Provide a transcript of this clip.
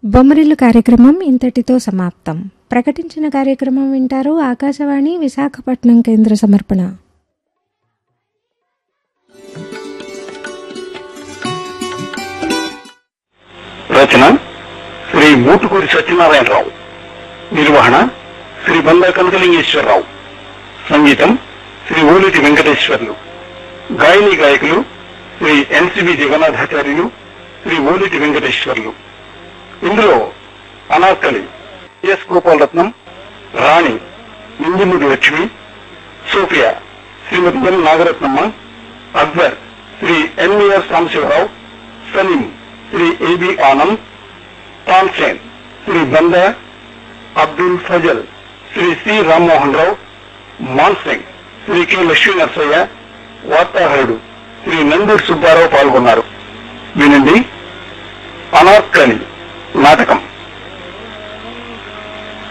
బొమ్మరిల్లు కార్యక్రమం ఇంతటితో సమాప్తం ప్రకటించిన కార్యక్రమం వింటారు ఆకాశవాణి విశాఖపట్నం కేంద్ర సమర్పణ రచన శ్రీ మూటుకూరి సత్యనారాయణరావు నిర్వహణ శ్రీ బందా కనకలింగేశ్వరరావు సంగీతం శ్రీ ఓలిటి వెంకటేశ్వర్లు గాయని గాయకులు శ్రీ ఎన్సిబి జగన్నాథాచార్యులు శ్రీ ఓలిటి వెంకటేశ్వర్లు ఇందులో అనార్కలి ఎస్ గోపాలరత్నం రాణి నింజముడి Lakshmi Sophia Shrimati N Nagaratnamma Akbar Shri NVR Sambasivarao Salim Shri AB Anand Tansen Shri Banda Abdul Fazal Shri C Rammohan Rao Mansingh Shri K Lakshmi Narasayya వార్తాహరుడు శ్రీ నందూర్ సుబ్బారావు పాల్గొన్నారు వినండి అనార్కలి నాటకం